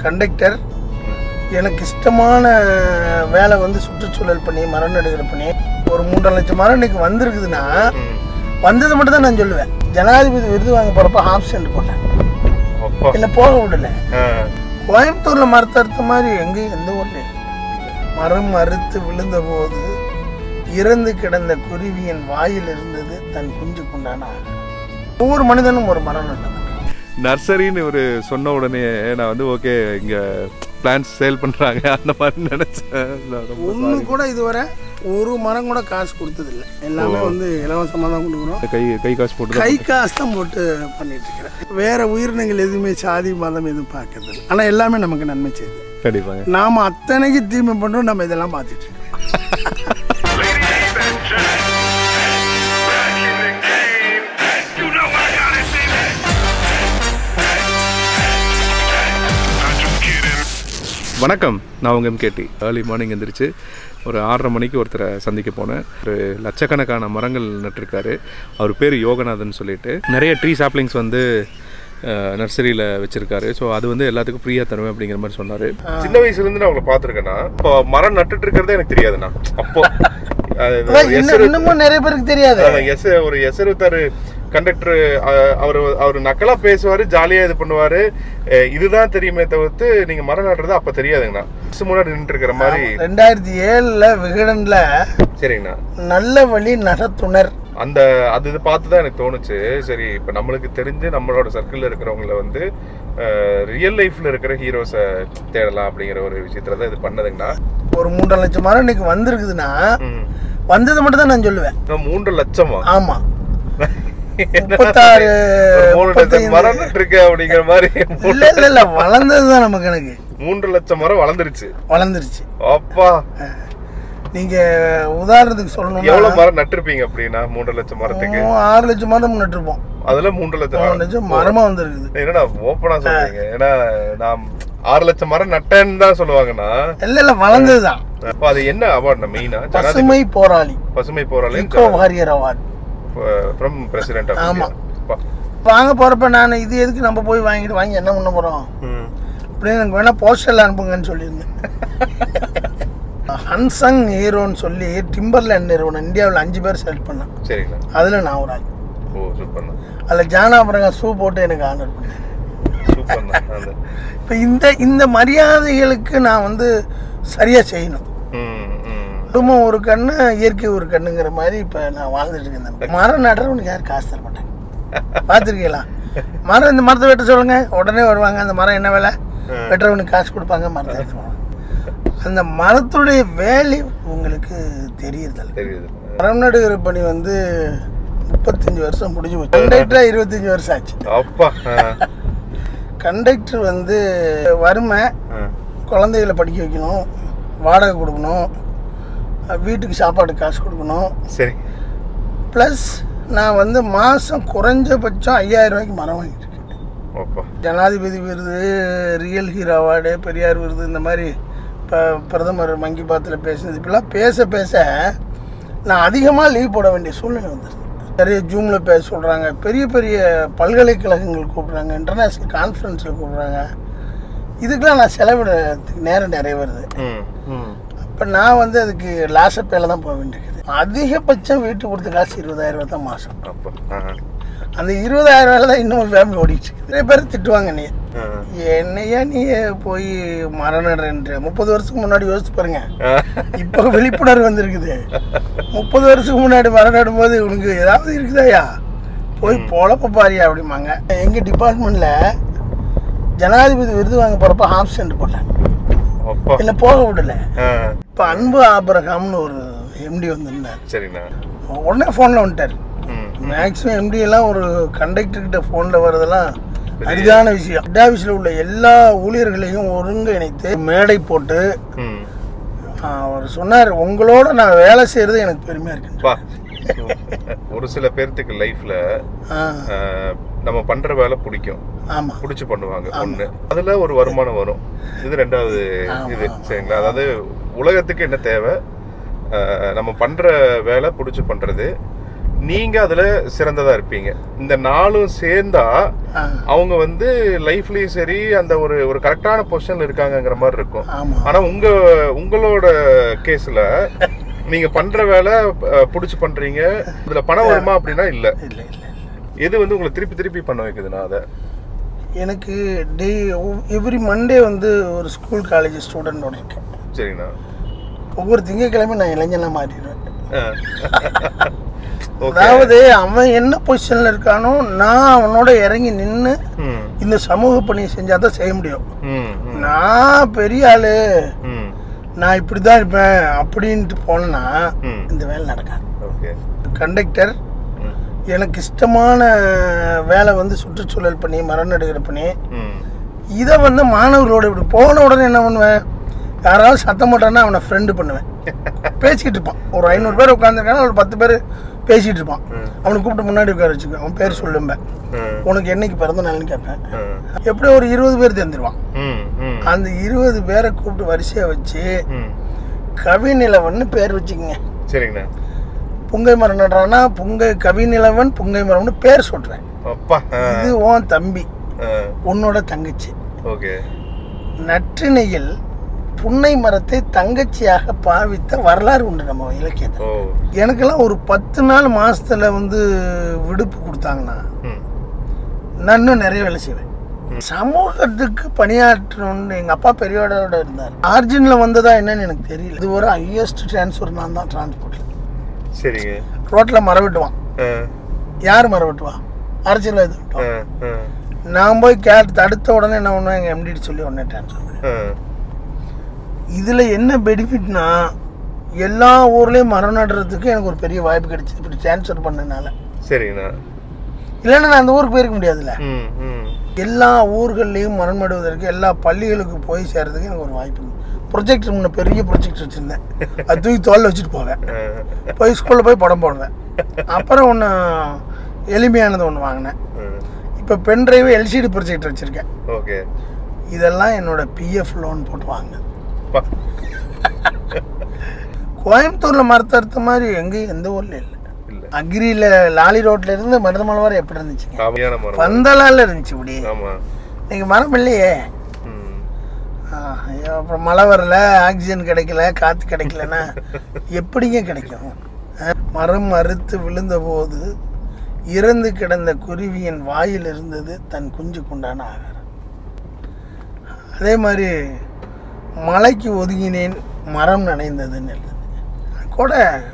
Conductor எனக்கு இஷ்டமான வேலை வந்து சுற்றுச்சூழல் பண்ணி மரம் நடுகிற பண்ணி ஒரு மூன்றரை லட்சம் மரம் இன்னைக்கு வந்திருக்குதுன்னா ம். வந்தது மட்டும் தான் நான் சொல்லுவேன் ஜனாதிபதி விருது வாங்க போகிறப்ப ஆப்ஷன் போட்டேன் அப்பா என்னை போக விடல ஆ. கோயம்புத்தூரில் மரத்தை அறுத்த மாதிரி எங்கேயும் எந்த ஊர்ல இல்லை. மரம் அறுத்து விழுந்த போது இறந்து கிடந்த குருவியின் வாயில் இருந்தது தன் குஞ்சு குண்டான ஆகாரம். ஒவ்வொரு மனிதனும் ஒரு மரம் நட்டவன் நர்சரின்னு ஒரு சொன்ன உடனே நான் வந்து ஓகே இங்க பிளான்ஸ் சேல் பண்றாங்க அந்த மாதிரி நினைச்சேன் நான் ரொம்ப ஒன்று கூட இதுவரை ஒரு மரம் கூட காசு கொடுத்ததில்ல எல்லாமே வந்து இலவசமாக தான் கொடுக்குறோம் கை கை காசு போட்டு கை காசு தான் போட்டு பண்ணிட்டு இருக்கிறேன் வேற உயிரினங்கள் எதுவுமே சாதி மதம் எதுவும் பார்க்கறது இல்லை ஆனால் எல்லாமே நமக்கு நன்மை செய்யுது கண்டிப்பாங்க நாம் அத்தனைக்கு தீமை பண்ணுறோம் நம்ம இதெல்லாம் பார்த்துட்டு இருக்கோம் Ladies and gentlemen, back in the game. You know I got it, baby. I'm just kidding. வணக்கம் நான் உங்க எம்கேடி ஏர்லி மார்னிங் எந்திரிச்சு ஒரு ஆறரை மணிக்கு ஒருத்தரை சந்திக்க போனேன் ஒரு லட்சக்கணக்கான மரங்கள் நட்டிருக்காரு அவர் பேர் யோகநாதன் சொல்லிட்டு நிறைய ட்ரீ சாப்ளிங்ஸ் வந்து நர்சரியில் வச்சிருக்காரு ஸோ அது வந்து எல்லாத்துக்கும் ஃப்ரீயாக தருவேன் அப்படிங்கிற மாதிரி சொன்னார் சின்ன வயசுலேருந்து நான் அவங்கள பார்த்துருக்கேன்னா இப்போ மரம் நட்டுட்டு இருக்கிறதே எனக்கு தெரியாதுண்ணா அப்போ அது அதான் இன்னும் இன்னமும் நிறைய பேருக்கு தெரியாது அதான் எஸ் ஒரு எஸ் இருபத்தாறு கண்டக்டர் அவர் அவர் நக்கலா பேசுவாரு ஜாலியா இது பண்ணுவாரு அஹ் இதுதான் தெரியுமே தவிர்த்து நீங்க மரம் நடுறது அப்ப தெரியாதுங்கண்ணா Bus முன்னாடி நின்று இருக்கிற மாதிரி ரெண்டாயிரத்தி ஏழுல விகடன்ல சரிங்கண்ணா நல்ல வழி நடத்துனர் அந்த அது இது பார்த்து தான் எனக்கு தோணுச்சு சரி இப்போ நம்மளுக்கு தெரிஞ்சு நம்மளோட சர்க்கிளில் இருக்கிறவங்கள வந்து ரியல் லைஃப்ல இருக்கிற ஹீரோஸை தேடலாம் அப்படிங்கிற ஒரு விஷயத்துல தான் இது பண்ணதுங்கண்ணா ஒரு மூன்றரை லட்சம் மரம் இன்னைக்கு வந்திருக்குதுன்னா ம். வந்தது மட்டும் தான் நான் சொல்லுவேன் இன்னும் மூன்று லட்சமா ஆமா முப்பத்தாறு, ஒரு மூணு லட்சம் முப்பத்தைந்து. மரம் நட்டுருக்கு அப்படிங்கிற மாதிரி இல்ல இல்ல இல்ல வளர்ந்தது தான் நமக்கு எனக்கு மூன்று லட்சம் மரம் வளர்ந்துருச்சு வளர்ந்துருச்சு அப்பா நீங்க உதாரணத்துக்கு சொல்லணும்னா எவ்வளவு மரம் நட்டிருப்பீங்க அப்படின்னா மூன்று லட்சம் மரத்துக்கு மூ- ஆறு லட்சம் மரம் நட்டுருப்போம் அதுல மூன்று லட்சம் மூணு மரம். லட்சம் மரமா வந்திருக்குது என்னடா ஓப்பனா சொல்றீங்க ஏன்னா நான் ஆறு லட்சம் மரம் நட்டேன்னு தான் சொல்லுவாங்கண்ணா இல்ல இல்ல வளர்ந்தது தான் அப்ப அது என்ன அவார்டு மெயினா ஜனாதிபதி பசுமை போராளி பசுமை போராளி eco warrior award from president of ஆமா. இந்தியா வாங்க போறப்ப நான் இது எதுக்கு நம்ம போய் வாங்கிட்டு வாங்கி என்ன பண்ண போறோம் அப்படின்னு எனக்கு வேணா போஸ்டர்ல அனுப்புங்கன்னு சொல்லியிருந்தேன் ஹன்சங் ஹீரோன்னு சொல்லி டிம்பர்லேண்ட் நிறுவனம் இந்தியாவில் அஞ்சு பேர் செலக்ட் பண்ணேன் சரிங்கண்ணா அதில் நான் ஒரு ஆள் ஓ சூப்பர்ண்ணா அதில் ஜானாபரங்க ஷூ போட்டு எனக்கு ஆனர் பண்ணேன் சூப்பர்ண்ணா அந்த இப்போ இந்த இந்த மரியாதைகளுக்கு நான் வந்து சரியாக செய்யணும் ம், ம். குடும்பம் ஒரு கண்ணு இயற்கை ஒரு கண்ணுங்கிற மாதிரி இப்போ நான் வாழ்ந்துட்டு இருக்கேன் மரம் நடுறவனுக்கு யாரும் காசு தர மாட்டேன் பார்த்துருக்கீங்களா மரம் இந்த மரத்தை வெட்ட சொல்லுங்க உடனே வருவாங்க அந்த மரம் என்ன விலை வெட்டுறவனுக்கு காசு கொடுப்பாங்க மரத்தை எடுத்து போவாங்க அந்த மரத்துடைய வேல்யூ உங்களுக்கு தெரியறதில்ல தெரியுது மரம் நடுகிற பணி வந்து முப்பத்தஞ்சு வருஷம் முடிஞ்சு போச்சு கண்டக்டராக இருபத்தஞ்சி வருஷம் ஆச்சு அப்பா ஆ, கண்டக்டர் வந்து வறுமை ஆ. குழந்தைகளை படிக்க வைக்கணும் வாடகை கொடுக்கணும் வீட்டுக்கு சாப்பாடு காசு கொடுக்கணும் சரி ப்ளஸ் நான் வந்து மாதம் குறைஞ்சபட்சம் ஐயாயிரம் ரூபாய்க்கு மரம் வாங்கிட்டு இருக்கேன் அப்பா ஜனாதிபதி விருது ரியல் ஹீரோ அவார்டு பெரியார் விருது இந்த மாதிரி இப்போ பிரதமர் மங்கி பாத்தில் பேசுனது இப்படிலாம் பேச பேச நான் அதிகமாக லீவ் போட வேண்டிய சூழ்நிலை வந்துருது நிறைய ஜூமில் பேச சொல்கிறாங்க பெரிய பெரிய பல்கலைக்கழகங்கள் கூப்பிட்றாங்க இன்டர்நேஷ்னல் கான்ஃபரன்ஸில் கூப்பிட்றாங்க இதுக்கெலாம் நான் செலவிடறதுக்கு நேரம் நிறைய வருது ம் ம் இப்போ நான் வந்து அதுக்கு லாசப்பேல தான் போக வேண்டியிருக்குது அதிகபட்சம் வீட்டுக்கு கொடுத்த காசு இருபதாயிரம் ரூபாய் தான் மாதம் அப்பா ஆ, அந்த இருபதாயிரம் ரூபாயில தான் இன்னும் ஃபேமிலி ஓடிட்டு இருக்கு நிறைய பேர் திட்டுவாங்க நீ ஆ. என்னையா நீ போய் மரம் நடுறேன்ற முப்பது வருஷத்துக்கு முன்னாடி யோசிச்சு பாருங்க ஆ. இப்போ விழிப்புணர்வு வந்திருக்குது முப்பது வருஷத்துக்கு முன்னாடி மரம் நடும்போது உனக்கு ஏதாவது இருக்குதாயா போய் பொழப்ப பாரியா அப்படிம்பாங்க எங்கள் டிபார்ட்மெண்ட்டில் ஜனாதிபதி விருது வாங்க போகிறப்ப ஆப்ஷன் போட்டேன் அப்பா என்னை போக விடல ஆ, இப்போ அன்பு ஆபரகாம்னு ஒரு எம்டி வந்திருந்தார் சரிங்கண்ணா உடனே ஃபோனில் வந்துட்டார் ம் மேக்ஸிமம் எம்டி எல்லாம் ஒரு கண்டக்டர் கிட்ட ஃபோனில் வர்றதெல்லாம் அரிதான விஷயம் ஹெட் ஆஃபீஸில் உள்ள எல்லா ஊழியர்களையும் ஒருங்கிணைத்து மேடை போட்டு ம் அவர் சொன்னார் உங்களோட நான் வேலை செய்கிறது எனக்கு பெருமையாக இருக்கு பா ஒரு சில பேர்த்துக்கு லைஃப்ல ஆ நம்ம பண்ற வேலை பிடிக்கும் ஆமாம் பிடிச்சி பண்ணுவாங்க ஒண்ணு அதுல ஒரு வருமானம் வரும் இது ரெண்டாவது இது சரிங்களா அதாவது உலகத்துக்கு என்ன தேவை அஹ், நம்ம பண்ற வேலை பிடிச்சி பண்றது நீங்க அதுல சிறந்ததா இருப்பீங்க இந்த நாலும் சேர்ந்தா ஆ. அவங்க வந்து லைஃப்லயும் சரி அந்த ஒரு ஒரு கரெக்டான பொசிஷன்ல இருக்காங்கங்கிற மாதிரி இருக்கும் ஆமா ஆனா உங்க உங்களோட கேஸ்ல நீங்க பண்ற வேலை அஹ், புடிச்சு பண்றீங்க இதுல பணம் வருமா அப்படின்னா இல்ல இல்லை இல்லை எது வந்து உங்களை திருப்பி திருப்பி பண்ண வைக்குதுன்னா அதை எனக்கு டே எவ்ரி மண்டே வந்து ஒரு ஸ்கூல் காலேஜ் ஸ்டூடெண்டோட இருக்கேன் சரிண்ணா ஒவ்வொரு திங்கக்கிழமை நான் இளைஞனாக மாறிடுவேன் ஓகே அதாவது அவன் என்ன பொசிஷனில் இருக்கானோ நான் அவனோட இறங்கி நின்று ம் இந்த சமூக பணியை செஞ்சால் தான் செய்ய முடியும் ம் ம், நான் பெரிய ஆளு ம் நான் இப்படி தான் இருப்பேன் அப்படின்ட்டு போனேன்னா ம். இந்த வேலை நடக்காது ஓகே கண்டக்டர் ம் எனக்கு இஷ்டமான வேலை வந்து சுற்றுச்சூழல் பணி மரம் நடுகிற பணி ம் இதை வந்து மாணவர்களோட இப்படி போன உடனே என்ன பண்ணுவேன் யாராவது சத்தம் போட்டான்னா அவனை ஃப்ரெண்டு பண்ணுவேன் பேசிக்கிட்டு இருப்பான் ஒரு ஐநூறு பேர் உட்காந்துருக்கானா ஒரு பத்து பேர் பேசிகிட்டு இருப்பான் ம். அவனை கூப்பிட்டு முன்னாடி உட்கார வச்சுக்கோ அவன் பேர் சொல்லும்பேன் ம் உனக்கு என்னைக்கு பிறந்த நாள்னு கேட்பேன் ம் எப்படியும் ஒரு இருபது பேர் தெரிஞ்சிருவான் ம் ம் அந்த இருபது பேரை கூப்பிட்டு வரிசையாக வச்சு ம் கவிநிலவன் பேர் வச்சுக்கோங்க சரிங்கண்ணா புங்கை மரம் நடுறான்னா புங்கை கவிநிலவன் புங்கை மரம்னு பேர் சொல்கிறேன் அப்பா ஆ இது உன் தம்பி ஆ உன்னோட தங்கச்சி ஓகே நற்றிணையில் புன்னை மரத்தை தங்கச்சியாக பாவித்த வரலாறு உண்டு நம்ம இலக்கியத்தில் ஓ எனக்கெல்லாம் ஒரு பத்து நாள் மாசத்துல வந்து விடுப்பு கொடுத்தாங்கன்னா ம் நான் இன்னும் நிறைய வேலை செய்வேன் சமூகத்துக்கு பணியாற்றணும்னு எங்கள் அப்பா பெரியவரோட இருந்தார் ஆர்ஜினில் வந்ததா என்னன்னு எனக்கு தெரியல இது ஒரு ஹையஸ்ட் டிரான்ஸ்ஃபர் நான் தான் டிரான்ஸ்போர்ட்டில் சரிங்க ரோட்டில் மரம் வெட்டுவான் ஆ யார் மரம் வெட்டுவான் அரசியல் இது ஆ வெட்டுவான் ஆ நான் போய் கேட்டு தடுத்த உடனே என்ன பண்ணுவேன் எங்கள் எம்டி சொல்லி உடனே டிரான்ஸ்ஃபர் ஆ இதில் என்ன பெனிஃபிட்னா எல்லா ஊர்லேயும் மரம் நடுறதுக்கு எனக்கு ஒரு பெரிய வாய்ப்பு கிடைச்சிது இப்படி ட்ரான்ஸ்ஃபர் பண்ணனால சரிங்கண்ணா இல்லைன்னா நான் அந்த ஊருக்கு போயிருக்க முடியாதுல்ல ம் ம் எல்லா ஊர்கள்லேயும் மரம் நடுவதற்கு எல்லா பள்ளிகளுக்கு போய் சேர்றதுக்கு எனக்கு ஒரு வாய்ப்பு ப்ரொஜெக்டர் முன்ன பெரிய ப்ரொஜெக்டர் வச்சுருந்தேன் அது தூக்கி தோலில் வச்சுட்டு போவேன் ஆ போய் ஸ்கூலில் போய் படம் போடுவேன் அப்புறம் ஒன்று எளிமையானது ஒன்று வாங்கினேன் ஆ இப்போ பென் டிரைவ் எல்சிடி ப்ரொஜெக்டர் வச்சுருக்கேன் ஓகே இதெல்லாம் என்னோட பிஎஃப் லோன் போட்டு வாங்கினேன் பா கோயம்புத்தூரில் மரத்தறுத்த மாதிரி எங்கேயும் எந்த ஊர்லையும் இல்லை இல்ல அக்ரியில் லாலி ரோட்ல இருந்து மருதமலை வரை எப்படி இருந்துச்சுங்க காமியான மரம் பந்தலால இருந்துச்சு இப்படி ஆமா இன்னைக்கு மரம் இல்லையே ம் ஆ, ஐயோ, அப்புறம் மழை வரல ஆக்சிஜன் கிடைக்கல காற்று கிடைக்கலன்னா எப்படிங்க கிடைக்கும் ஆ, மரம் அறுத்து விழுந்த போது இறந்து கிடந்த குருவியின் வாயில் இருந்தது தன் குஞ்சுக்குண்டான ஆகாரம் அதே மாதிரி மலைக்கு ஒதுங்கினேன் மரம் நனைந்ததுன்னு எழுதுது கூட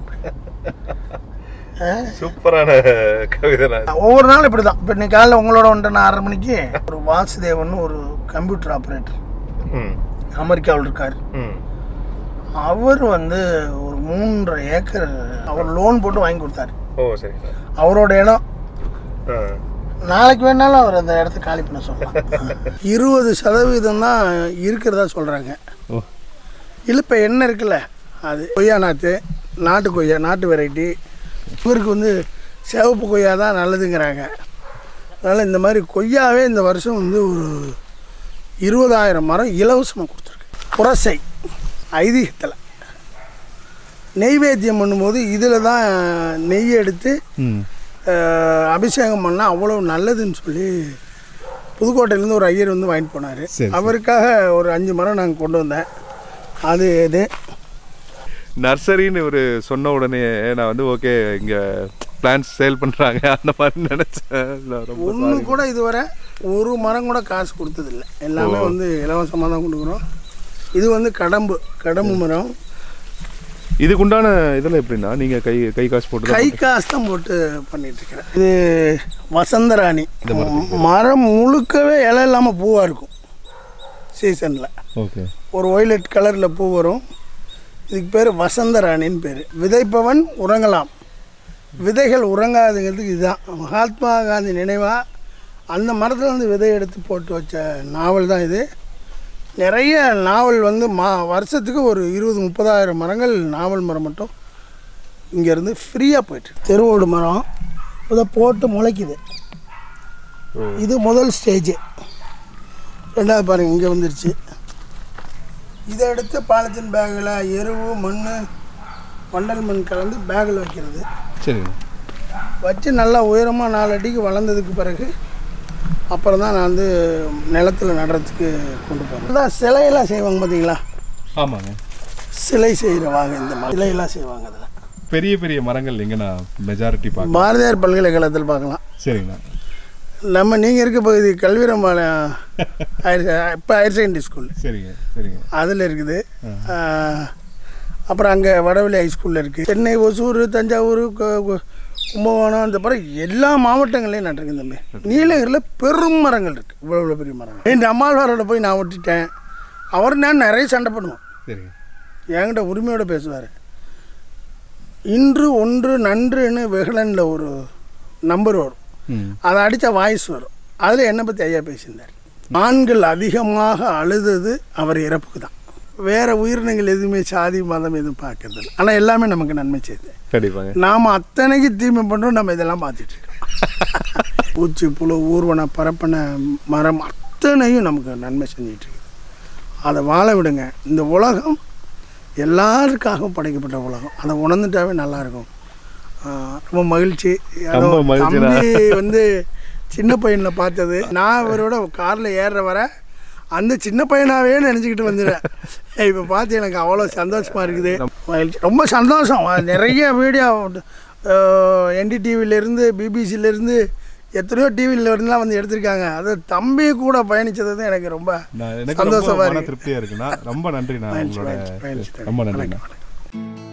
ஆ? சூப்பரான கவிதை நான் ஒவ்வொரு நாளும் இப்படி தான் இப்போ இன்னைக்கு காலைல உங்களோட வந்துட்டு நான் ஆறரை மணிக்கு ஒரு வாசுதேவன் ஒரு கம்ப்யூட்டர் ஆப்ரேட்டர் ம் அமெரிக்காவில் இருக்கார் ம் அவர் வந்து ஒரு மூன்றரை ஏக்கர் அவர் லோன் போட்டு வாங்கி கொடுத்தாரு ஓ சரிங்கண்ணா அவரோட இடம் ஆ நாளைக்கு வேணாலும் அவர் அந்த இடத்த காலி பண்ண சொல்லலாம் இருபது சதவீதம் தான் இருக்கிறதா சொல்கிறாங்க ஓ இல்லை இப்போ என்ன இருக்குல்ல அது கொய்யா நாற்று நாட்டு கொய்யா நாட்டு வெரைட்டி இவருக்கு வந்து சிவப்பு கொய்யா தான் நல்லதுங்கிறாங்க அதனால் இந்த மாதிரி கொய்யாவே இந்த வருஷம் வந்து ஒரு இருபதாயிரம் மரம் இலவசமாக கொடுத்துருக்கு புரசை ஐதீகத்தில் நெய்வேத்தியம் பண்ணும்போது இதில் தான் நெய் எடுத்து ம் அஹ், அபிஷேகம் பண்ணால் அவ்வளோ நல்லதுன்னு சொல்லி புதுக்கோட்டையிலேருந்து ஒரு ஐயர் வந்து வாங்கிட்டு போனார் சரி. அவருக்காக ஒரு அஞ்சு மரம் நாங்கள் கொண்டு வந்தேன் அது இது நர்சரின்னு ஒரு சொன்ன உடனே நான் வந்து ஓகே இங்க பிளான்ஸ் சேல் பண்றாங்க அந்த மாதிரி நினைச்சேன் இல்ல, ரொம்ப ஒன்று கூட இதுவரை ஒரு மரம் கூட காசு கொடுத்ததில்ல எல்லாமே வந்து இலவசமாக தான் கொடுக்குறோம் இது வந்து கடம்பு கடம்பு மரம் இதுக்குண்டான இதெல்லாம் எப்படின்னா நீங்க கை கை காசு போட்டு தான் கை காசு தான் போட்டு பண்ணிட்டு இருக்கிறேன் இது வசந்தராணி மரம் முழுக்கவே இலை இல்லாமல் பூவாக இருக்கும் சீசனில் ஓகே ஒரு ஒய்லெட் கலரில் பூ வரும் இதுக்கு பேர் வசந்தராணின்னு பேர் விதைப்பவன் உறங்கலாம் விதைகள் உறங்காதுங்கிறதுக்கு இதுதான் மகாத்மா காந்தி நினைவாக அந்த மரத்தில் இருந்து விதை எடுத்து போட்டு வச்ச நாவல் தான் இது நிறைய நாவல் வந்து மா வருஷத்துக்கு ஒரு இருபது முப்பதாயிரம் மரங்கள் நாவல் மரம் மட்டும் இங்கேருந்து ஃப்ரீயாக போயிட்டு தெருவோடு மரம் இதை போட்டு முளைக்குது இது முதல் ஸ்டேஜு ரெண்டாவது பாருங்கள் இங்கே வந்துருச்சு இதை எடுத்து பாலித்தீன் பேக்கில் எருவு மண் வண்டல் மண் கலந்து பேக்கில் வைக்கிறது சரிங்க வச்சு நல்லா உயரமாக நாலு அடிக்கு வளர்ந்ததுக்கு பிறகு அப்புறம் தான் நான் வந்து நிலத்தில் நடுறதுக்கு கொண்டு போகிறேன் அதான் சிலையெல்லாம் செய்வாங்க பார்த்தீங்களா ஆமாங்க சிலை செய்கிறவாங்க இந்த மாதிரி சிலையெல்லாம் செய்வாங்க அதில் பெரிய பெரிய மரங்கள் எங்கே நான் மெஜாரிட்டி பார்க்க பாரதியார் பல்கலைக்கழகத்தில் பார்க்கலாம் சரிங்கண்ணா நம்ம நீங்கள் இருக்க பகுதி கல்விரம்பாளையம் ஹையர் இப்போ ஹையர் செகண்டரி ஸ்கூல் சரிங்க சரிங்க அதில் இருக்குது ஆஹ், அப்புறம் அங்கே வடவள்ளி ஹைஸ்கூலில் இருக்குது சென்னை ஒசூர் தஞ்சாவூர் கு- கு- கும்பகோணம் இந்த மாதிரி எல்லா மாவட்டங்களையும் நட்டுருக்கு தம்பி நீலகிரியில் பெரும் மரங்கள் இருக்குது இவ்வளோ இவ்வளோ பெரிய மரங்கள் என் அம்மாள்வாரோட போய் நான் விட்டுட்டேன் அவர் நான் நிறைய சண்டை பண்ணுவோம் சரிங்க என்கிட்ட உரிமையோடு பேசுவார் இன்று ஒன்று நன்றுன்னு வெகுளனில் ஒரு நம்பர் வரும் ம் அதை அடித்தா வாய்ஸ் வரும் அதில் என்னை பற்றி ஐயா பேசியிருந்தார் ஆண்கள் அதிகமாக அழுதது அவர் இறப்புக்கு தான் வேறு உயிரினங்கள் எதுவுமே சாதி மதம் எதுவும் பார்க்கறது இல்லை ஆனால் எல்லாமே நமக்கு நன்மை செய்யுது கண்டிப்பாங்க நாம் அத்தனைக்கு தீமை பண்ணுறோம் நம்ம இதெல்லாம் பார்த்துட்டு இருக்கோம் பூச்சி புழு ஊர்வன பரப்பன மரம் அத்தனையும் நமக்கு நன்மை செஞ்சிட்டு இருக்குது அதை வாழ விடுங்க இந்த உலகம் எல்லாருக்காகவும் படைக்கப்பட்ட உலகம் அதை உணர்ந்துட்டாவே நல்லாயிருக்கும் ரொம்ப மகிழ்ச்சி அதோ ரொம்ப மகிழ்ச்சிண்ணா. தம்பி வந்து சின்ன பையனில் பார்த்தது நான் இவரோட காரில் ஏறுற வர அந்த சின்ன பையனாவே நினச்சிக்கிட்டு வந்துடுறேன் இப்போ பார்த்து எனக்கு அவ்வளோ சந்தோஷமாக இருக்குது மகிழ்ச்சி ரொம்ப சந்தோஷம் நிறைய வீடியோ என்டிடிவிலேருந்து பிபிசிலேருந்து எத்தனையோ டிவியில் இருந்துலாம் வந்து எடுத்திருக்காங்க அது தம்பி கூட பயணித்தது தான் எனக்கு ரொம்ப நான் எனக்கு ரொம்ப சந்தோஷமா மன இருக்கு திருப்தியாக இருக்குண்ணா ரொம்ப நன்றிண்ணா மகிழ்ச்சி, உங்களோட மகிழ்ச்சி, மகிழ்ச்சி. ரொம்ப நன்றிண்ணா வணக்கம், வணக்கம்.